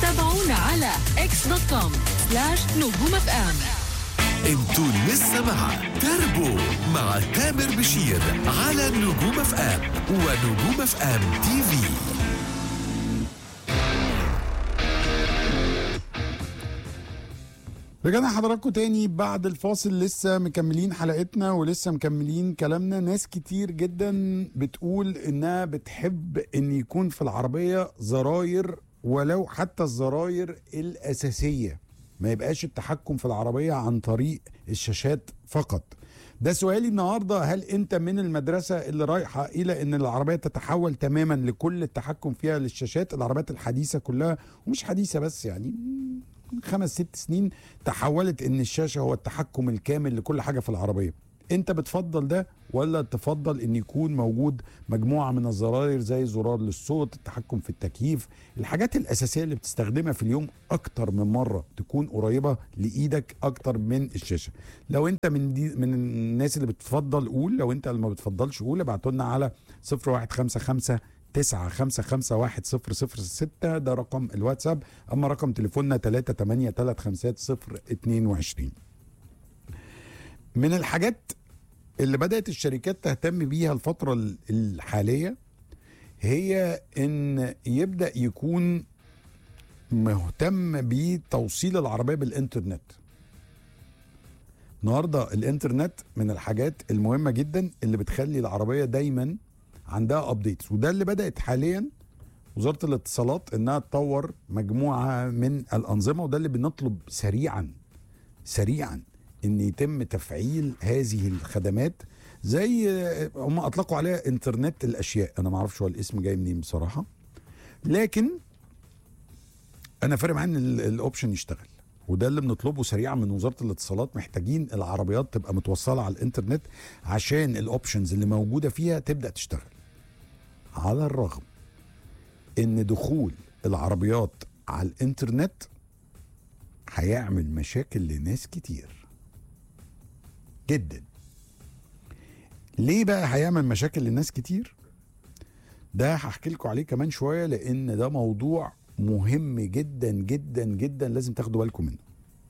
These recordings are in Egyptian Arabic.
تابعونا على اكس دوت كوم سلاش نجوم اف ام انتوا لسه مع تربو مع تامر بشير على نجوم اف ام ونجوم اف ام تي في رجعنا حضراتكم تاني بعد الفاصل لسه مكملين حلقتنا ولسه مكملين كلامنا ناس كتير جدا بتقول انها بتحب ان يكون في العربية زراير ولو حتى الزراير الأساسية ما يبقاش التحكم في العربية عن طريق الشاشات فقط ده سؤالي النهارده هل انت من المدرسه اللي رايحه الى ان العربيه تتحول تماما لكل التحكم فيها للشاشات العربيات الحديثه كلها ومش حديثه بس يعني من خمس ست سنين تحولت ان الشاشه هو التحكم الكامل لكل حاجه في العربيه انت بتفضل ده ولا تفضل ان يكون موجود مجموعه من الزراير زي زرار للصوت التحكم في التكييف الحاجات الاساسيه اللي بتستخدمها في اليوم اكتر من مره تكون قريبه لايدك اكتر من الشاشه لو انت من دي من الناس اللي بتفضل قول لو انت اللي ما بتفضلش قول ابعتوا لنا على 0155 تسعة خمسة خمسة واحد صفر صفر ستة ده رقم الواتساب أما رقم تليفوننا تلاتة تمانية تلات خمسات صفر اتنين وعشرين من الحاجات اللي بدأت الشركات تهتم بيها الفترة ال- الحالية هي إن يبدأ يكون مهتم بتوصيل العربية بالإنترنت النهاردة الإنترنت من الحاجات المهمة جدا اللي بتخلي العربية دايما عندها ابديتس وده اللي بدات حاليا وزاره الاتصالات انها تطور مجموعه من الانظمه وده اللي بنطلب سريعا سريعا ان يتم تفعيل هذه الخدمات زي آه، هم اطلقوا عليها انترنت الاشياء انا ما اعرفش هو الاسم جاي منين بصراحه لكن انا فارق معايا ان ال- الاوبشن يشتغل وده اللي بنطلبه سريعا من وزاره الاتصالات محتاجين العربيات تبقى متوصله على الانترنت عشان الاوبشنز اللي موجوده فيها تبدا تشتغل على الرغم ان دخول العربيات على الانترنت هيعمل مشاكل لناس كتير جدا ليه بقى هيعمل مشاكل لناس كتير ده هحكي لكم عليه كمان شويه لان ده موضوع مهم جدا جدا جدا لازم تاخدوا بالكم منه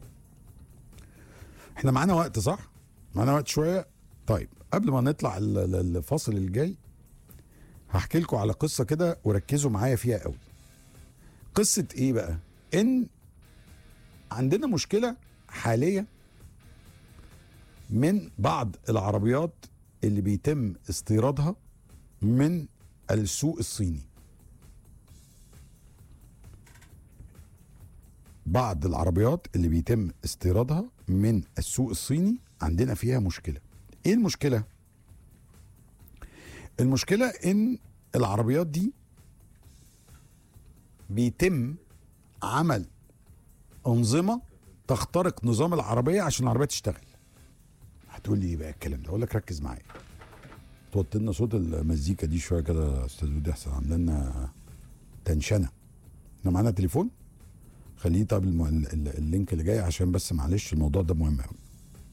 احنا معانا وقت صح معانا وقت شويه طيب قبل ما نطلع ال- ال- الفاصل الجاي هحكي لكم على قصه كده وركزوا معايا فيها قوي قصه ايه بقى ان عندنا مشكله حاليه من بعض العربيات اللي بيتم استيرادها من السوق الصيني بعض العربيات اللي بيتم استيرادها من السوق الصيني عندنا فيها مشكله ايه المشكله المشكله ان العربيات دي بيتم عمل انظمه تخترق نظام العربيه عشان العربيه تشتغل هتقول لي ايه بقى الكلام ده اقول لك ركز معايا توطي لنا صوت المزيكا دي شويه كده يا استاذ ودي احسن عامله لنا تنشنه احنا معانا تليفون خليه طب الم... ال- ال- اللينك اللي جاي عشان بس معلش الموضوع ده مهم قوي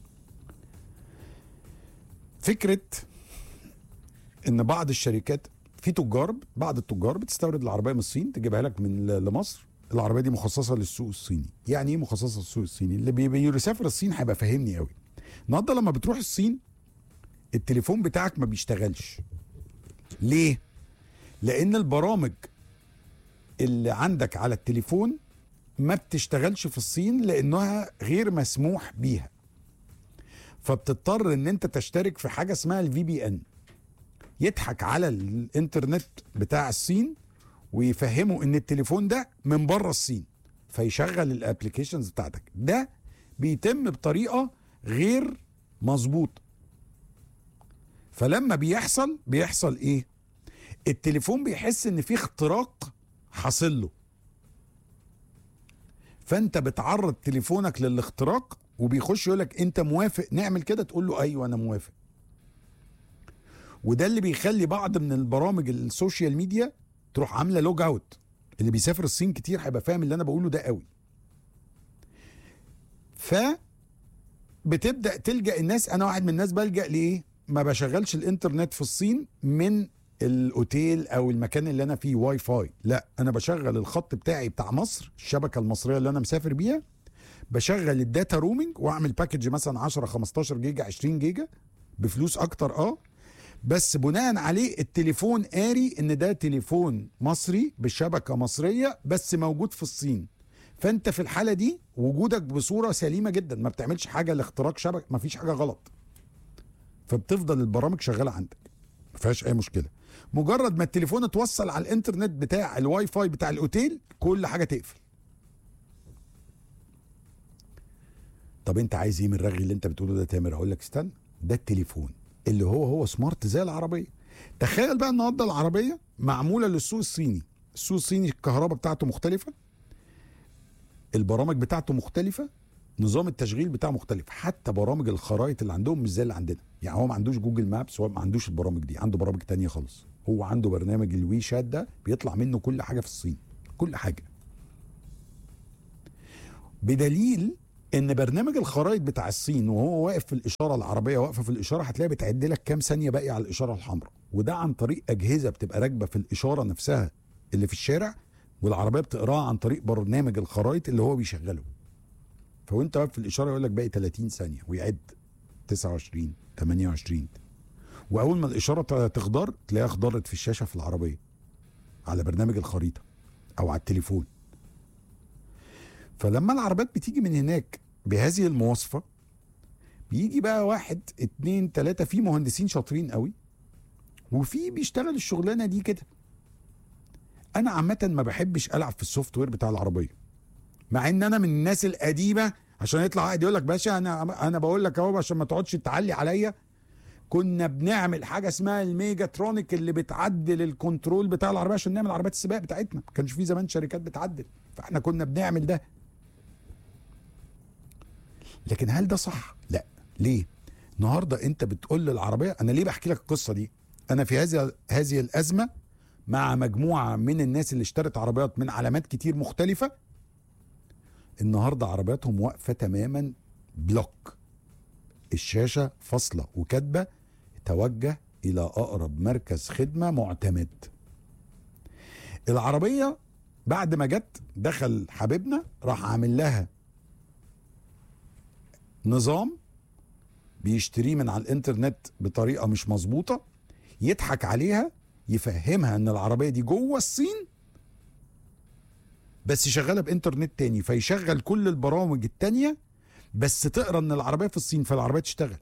فكره ان بعض الشركات في تجار بعض التجار بتستورد العربيه من الصين تجيبها لك من ل- لمصر العربيه دي مخصصه للسوق الصيني يعني ايه مخصصه للسوق الصيني اللي بي- بيسافر الصين هيبقى فاهمني قوي النهارده لما بتروح الصين التليفون بتاعك ما بيشتغلش ليه لان البرامج اللي عندك على التليفون ما بتشتغلش في الصين لانها غير مسموح بيها فبتضطر ان انت تشترك في حاجه اسمها الفي بي ان يضحك على الانترنت بتاع الصين ويفهموا ان التليفون ده من بره الصين فيشغل الابلكيشنز بتاعتك ده بيتم بطريقه غير مظبوطه فلما بيحصل بيحصل ايه التليفون بيحس ان في اختراق حاصل له فانت بتعرض تليفونك للاختراق وبيخش يقول لك انت موافق نعمل كده تقول له ايوه انا موافق وده اللي بيخلي بعض من البرامج السوشيال ميديا تروح عامله لوج اوت اللي بيسافر الصين كتير هيبقى فاهم اللي انا بقوله ده قوي ف بتبدا تلجا الناس انا واحد من الناس بلجا لايه ما بشغلش الانترنت في الصين من الاوتيل او المكان اللي انا فيه واي فاي لا انا بشغل الخط بتاعي بتاع مصر الشبكه المصريه اللي انا مسافر بيها بشغل الداتا رومينج واعمل باكج مثلا 10 15 جيجا 20 جيجا بفلوس اكتر اه بس بناء عليه التليفون قاري ان ده تليفون مصري بشبكه مصريه بس موجود في الصين فانت في الحاله دي وجودك بصوره سليمه جدا ما بتعملش حاجه لاختراق شبكه ما فيش حاجه غلط فبتفضل البرامج شغاله عندك ما فيهاش اي مشكله مجرد ما التليفون اتوصل على الانترنت بتاع الواي فاي بتاع الاوتيل كل حاجه تقفل طب انت عايز ايه من الرغي اللي انت بتقوله ده يا تامر اقول لك استنى ده التليفون اللي هو هو سمارت زي العربيه تخيل بقى النهارده العربيه معموله للسوق الصيني السوق الصيني الكهرباء بتاعته مختلفه البرامج بتاعته مختلفه نظام التشغيل بتاعه مختلف حتى برامج الخرائط اللي عندهم مش زي اللي عندنا يعني هو ما عندوش جوجل مابس هو ما عندوش البرامج دي عنده برامج تانية خالص هو عنده برنامج الوي شات ده بيطلع منه كل حاجه في الصين كل حاجه بدليل ان برنامج الخرائط بتاع الصين وهو واقف في الاشاره العربيه واقفه في الاشاره هتلاقي بتعد لك كام ثانيه باقي على الاشاره الحمراء وده عن طريق اجهزه بتبقى راكبه في الاشاره نفسها اللي في الشارع والعربيه بتقراها عن طريق برنامج الخرائط اللي هو بيشغله فوانت واقف في الاشاره يقول لك باقي 30 ثانيه ويعد 29 28 واول ما الاشاره تخضر تلاقيها اخضرت في الشاشه في العربيه على برنامج الخريطه او على التليفون فلما العربيات بتيجي من هناك بهذه المواصفه بيجي بقى واحد اتنين تلاته في مهندسين شاطرين قوي وفي بيشتغل الشغلانه دي كده انا عامه ما بحبش العب في السوفت وير بتاع العربيه مع ان انا من الناس القديمه عشان يطلع واحد يقول لك باشا انا انا بقول لك اهو عشان ما تقعدش تعلي عليا كنا بنعمل حاجه اسمها الميجاترونيك اللي بتعدل الكنترول بتاع العربيه عشان نعمل عربيات السباق بتاعتنا ما كانش في زمان شركات بتعدل فاحنا كنا بنعمل ده لكن هل ده صح لا ليه النهارده انت بتقول للعربيه انا ليه بحكي لك القصه دي انا في هذه هذه الازمه مع مجموعه من الناس اللي اشترت عربيات من علامات كتير مختلفه النهارده عربياتهم واقفه تماما بلوك الشاشه فاصله وكاتبه توجه الى اقرب مركز خدمه معتمد العربيه بعد ما جت دخل حبيبنا راح عامل لها نظام بيشتريه من على الانترنت بطريقه مش مظبوطه يضحك عليها يفهمها ان العربيه دي جوه الصين بس شغاله بانترنت تاني فيشغل كل البرامج التانيه بس تقرا ان العربيه في الصين فالعربيه تشتغل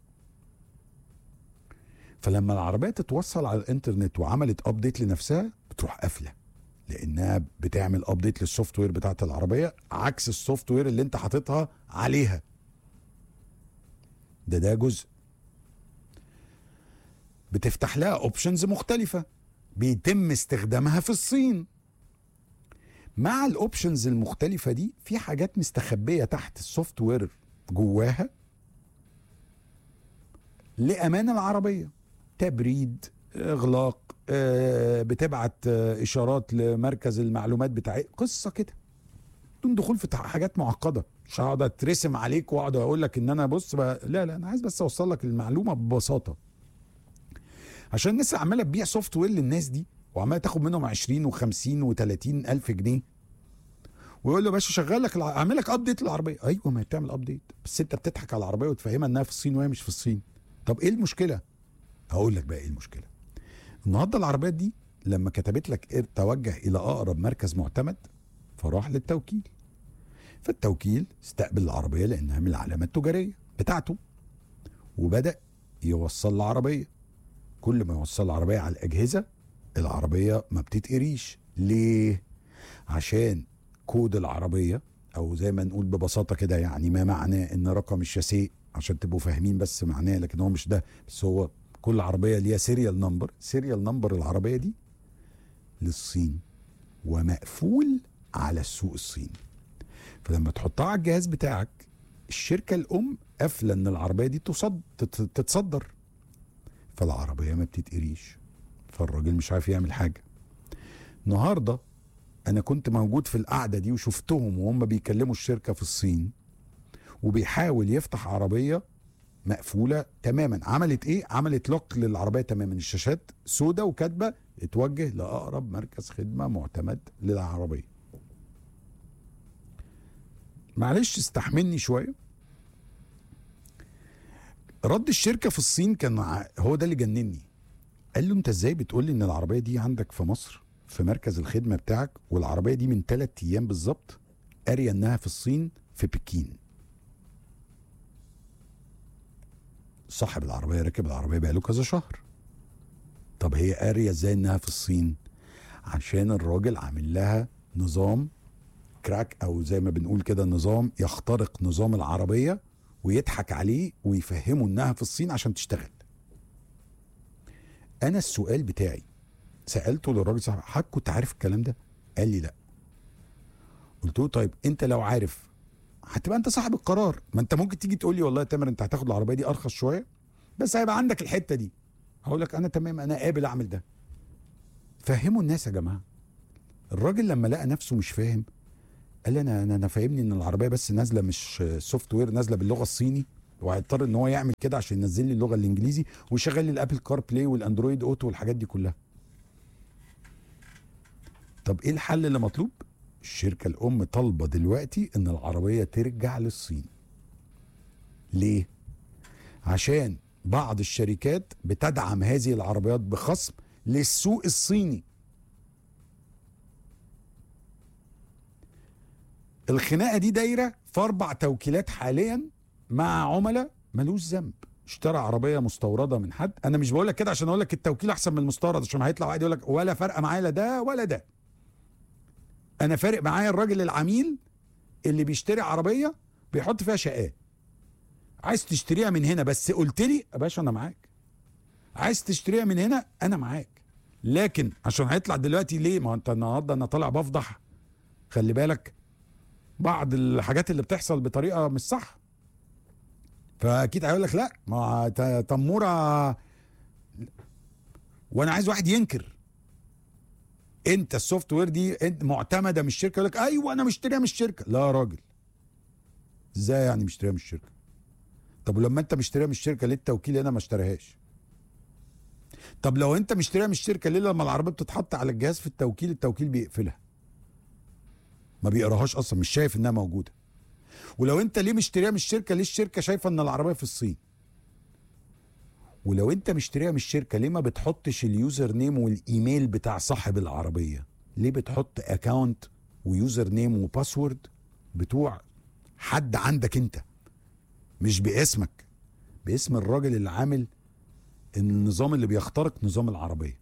فلما العربيه تتوصل على الانترنت وعملت ابديت لنفسها بتروح قافله لانها بتعمل ابديت للسوفت وير بتاعت العربيه عكس السوفت وير اللي انت حاططها عليها ده ده جزء بتفتح لها اوبشنز مختلفه بيتم استخدامها في الصين مع الاوبشنز المختلفه دي في حاجات مستخبيه تحت السوفت وير جواها لامان العربيه تبريد اغلاق آه، بتبعت آه، اشارات لمركز المعلومات بتاعي قصه كده بدون دخول في حاجات معقده مش هقعد اترسم عليك واقعد اقول لك ان انا بص بقى لا لا انا عايز بس اوصل لك المعلومه ببساطه عشان الناس عماله تبيع سوفت وير للناس دي وعماله تاخد منهم 20 و50 و30 الف جنيه ويقول له يا باشا شغال لك الع- اعمل لك ابديت للعربيه ايوه ما هي بتعمل ابديت بس انت بتضحك على العربيه وتفهمها انها في الصين وهي مش في الصين طب ايه المشكله هقول لك بقى ايه المشكله النهارده العربيات دي لما كتبت لك إيه توجه الى اقرب مركز معتمد فراح للتوكيل فالتوكيل استقبل العربيه لانها من العلامه التجاريه بتاعته وبدا يوصل العربيه كل ما يوصل العربيه على الاجهزه العربيه ما بتتقريش ليه عشان كود العربيه او زي ما نقول ببساطه كده يعني ما معناه ان رقم الشاسيه عشان تبقوا فاهمين بس معناه لكن هو مش ده بس هو كل عربيه ليها سيريال نمبر سيريال نمبر العربيه دي للصين ومقفول على السوق الصيني فلما تحطها على الجهاز بتاعك الشركه الام قافله ان العربيه دي تصد تت- تتصدر فالعربيه ما بتتقريش فالراجل مش عارف يعمل حاجه النهارده انا كنت موجود في القعده دي وشفتهم وهم بيكلموا الشركه في الصين وبيحاول يفتح عربيه مقفوله تماما عملت ايه عملت لوك للعربيه تماما الشاشات سودا وكاتبه اتوجه لاقرب مركز خدمه معتمد للعربيه معلش استحملني شويه رد الشركه في الصين كان ع- هو ده اللي جنني قال له انت ازاي بتقول لي ان العربيه دي عندك في مصر في مركز الخدمه بتاعك والعربيه دي من ثلاث ايام بالظبط قاريه انها في الصين في بكين صاحب العربيه راكب العربيه بقاله كذا شهر طب هي قاريه ازاي انها في الصين عشان الراجل عامل لها نظام كراك او زي ما بنقول كده نظام يخترق نظام العربيه ويضحك عليه ويفهمه انها في الصين عشان تشتغل انا السؤال بتاعي سالته للراجل صاحب حضرتك كنت عارف الكلام ده قال لي لا قلت له طيب انت لو عارف هتبقى انت صاحب القرار ما انت ممكن تيجي تقول لي والله يا تامر انت هتاخد العربيه دي ارخص شويه بس هيبقى عندك الحته دي هقول لك انا تمام انا قابل اعمل ده فهموا الناس يا جماعه الراجل لما لقى نفسه مش فاهم قال لي انا انا انا فاهمني ان العربيه بس نازله مش سوفت وير نازله باللغه الصيني وهيضطر ان هو يعمل كده عشان ينزل لي اللغه الانجليزي ويشغل لي الابل كار بلاي والاندرويد اوتو والحاجات دي كلها طب ايه الحل اللي مطلوب الشركه الام طالبه دلوقتي ان العربيه ترجع للصين ليه عشان بعض الشركات بتدعم هذه العربيات بخصم للسوق الصيني الخناقه دي دايره في اربع توكيلات حاليا مع عملاء ملوش ذنب اشترى عربيه مستورده من حد انا مش بقول لك كده عشان اقول لك التوكيل احسن من المستورد عشان هيطلع واحد يقول لك ولا فرق معايا لا ده ولا ده انا فارق معايا الراجل العميل اللي بيشتري عربيه بيحط فيها شقاه عايز تشتريها من هنا بس قلت لي يا باشا انا معاك عايز تشتريها من هنا انا معاك لكن عشان هيطلع دلوقتي ليه ما هو انت النهارده انا طالع بفضح خلي بالك بعض الحاجات اللي بتحصل بطريقه مش صح فاكيد هيقول لك لا ما ت- تموره وانا عايز واحد ينكر انت السوفت وير دي انت معتمده من الشركه يقول لك ايوه انا مشتريها من الشركه لا يا راجل ازاي يعني مشتريها من الشركه طب ولما انت مشتريها من الشركه ليه التوكيل هنا ما اشتراهاش طب لو انت مشتريها من الشركه ليه لما العربيه بتتحط على الجهاز في التوكيل التوكيل بيقفلها ما بيقراهاش اصلا مش شايف انها موجوده ولو انت ليه مشتريها من الشركه ليه الشركه شايفه ان العربيه في الصين ولو انت مشتريها من الشركه ليه ما بتحطش اليوزر نيم والايميل بتاع صاحب العربيه ليه بتحط اكاونت ويوزر نيم وباسورد بتوع حد عندك انت مش باسمك باسم الراجل اللي عامل النظام اللي بيخترق نظام العربيه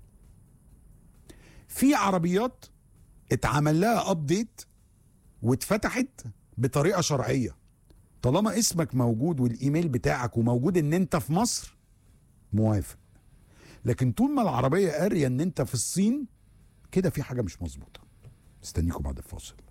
في عربيات اتعمل لها ابديت واتفتحت بطريقه شرعيه طالما اسمك موجود والايميل بتاعك وموجود ان انت في مصر موافق لكن طول ما العربيه قاريه ان انت في الصين كده في حاجه مش مظبوطه استنيكم بعد الفاصل